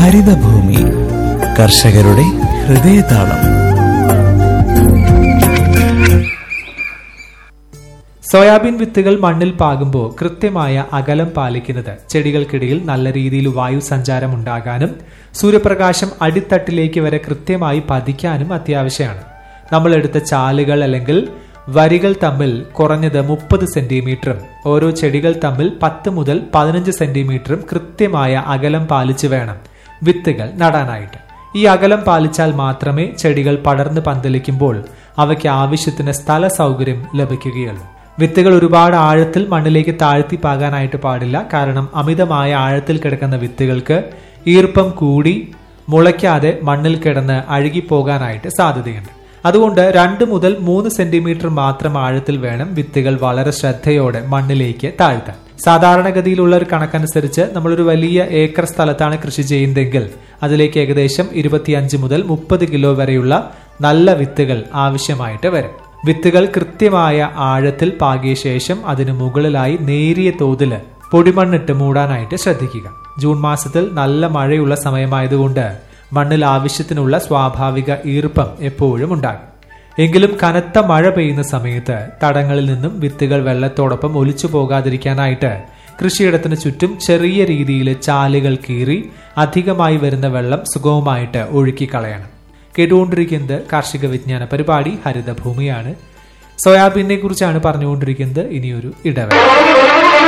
ഹരിതഭൂമി കർഷകരുടെ ഹൃദയതാളം സോയാബീൻ വിത്തുകൾ മണ്ണിൽ പാകുമ്പോൾ കൃത്യമായ അകലം പാലിക്കുന്നത് ചെടികൾക്കിടയിൽ നല്ല രീതിയിൽ വായു സഞ്ചാരം ഉണ്ടാകാനും സൂര്യപ്രകാശം അടിത്തട്ടിലേക്ക് വരെ കൃത്യമായി പതിക്കാനും അത്യാവശ്യമാണ് നമ്മൾ എടുത്ത ചാലുകൾ അല്ലെങ്കിൽ വരികൾ തമ്മിൽ കുറഞ്ഞത് മുപ്പത് സെന്റിമീറ്ററും ഓരോ ചെടികൾ തമ്മിൽ പത്ത് മുതൽ പതിനഞ്ച് സെന്റിമീറ്ററും കൃത്യമായ അകലം പാലിച്ചു വേണം വിത്തുകൾ നടാനായിട്ട് ഈ അകലം പാലിച്ചാൽ മാത്രമേ ചെടികൾ പടർന്ന് പന്തലിക്കുമ്പോൾ അവയ്ക്ക് ആവശ്യത്തിന് സ്ഥല സൗകര്യം ലഭിക്കുകയുള്ളൂ വിത്തുകൾ ഒരുപാട് ആഴത്തിൽ മണ്ണിലേക്ക് താഴ്ത്തി പാകാനായിട്ട് പാടില്ല കാരണം അമിതമായ ആഴത്തിൽ കിടക്കുന്ന വിത്തുകൾക്ക് ഈർപ്പം കൂടി മുളയ്ക്കാതെ മണ്ണിൽ കിടന്ന് അഴുകിപ്പോകാനായിട്ട് സാധ്യതയുണ്ട് അതുകൊണ്ട് രണ്ട് മുതൽ മൂന്ന് സെന്റിമീറ്റർ മാത്രം ആഴത്തിൽ വേണം വിത്തുകൾ വളരെ ശ്രദ്ധയോടെ മണ്ണിലേക്ക് താഴ്ത്താൻ സാധാരണഗതിയിലുള്ള ഒരു കണക്കനുസരിച്ച് നമ്മളൊരു വലിയ ഏക്കർ സ്ഥലത്താണ് കൃഷി ചെയ്യുന്നതെങ്കിൽ അതിലേക്ക് ഏകദേശം ഇരുപത്തിയഞ്ച് മുതൽ മുപ്പത് കിലോ വരെയുള്ള നല്ല വിത്തുകൾ ആവശ്യമായിട്ട് വരും വിത്തുകൾ കൃത്യമായ ആഴത്തിൽ പാകിയ ശേഷം അതിനു മുകളിലായി നേരിയ തോതിൽ പൊടിമണ്ണിട്ട് മൂടാനായിട്ട് ശ്രദ്ധിക്കുക ജൂൺ മാസത്തിൽ നല്ല മഴയുള്ള സമയമായതുകൊണ്ട് മണ്ണിൽ ആവശ്യത്തിനുള്ള സ്വാഭാവിക ഈർപ്പം എപ്പോഴും ഉണ്ടാകും എങ്കിലും കനത്ത മഴ പെയ്യുന്ന സമയത്ത് തടങ്ങളിൽ നിന്നും വിത്തുകൾ വെള്ളത്തോടൊപ്പം ഒലിച്ചു പോകാതിരിക്കാനായിട്ട് കൃഷിയിടത്തിന് ചുറ്റും ചെറിയ രീതിയിൽ ചാലുകൾ കീറി അധികമായി വരുന്ന വെള്ളം സുഗമമായിട്ട് ഒഴുക്കിക്കളയണം കേട്ടുകൊണ്ടിരിക്കുന്നത് കാർഷിക വിജ്ഞാന പരിപാടി ഹരിതഭൂമിയാണ് സോയാബീനെ കുറിച്ചാണ് പറഞ്ഞുകൊണ്ടിരിക്കുന്നത് ഇനിയൊരു ഇടവേള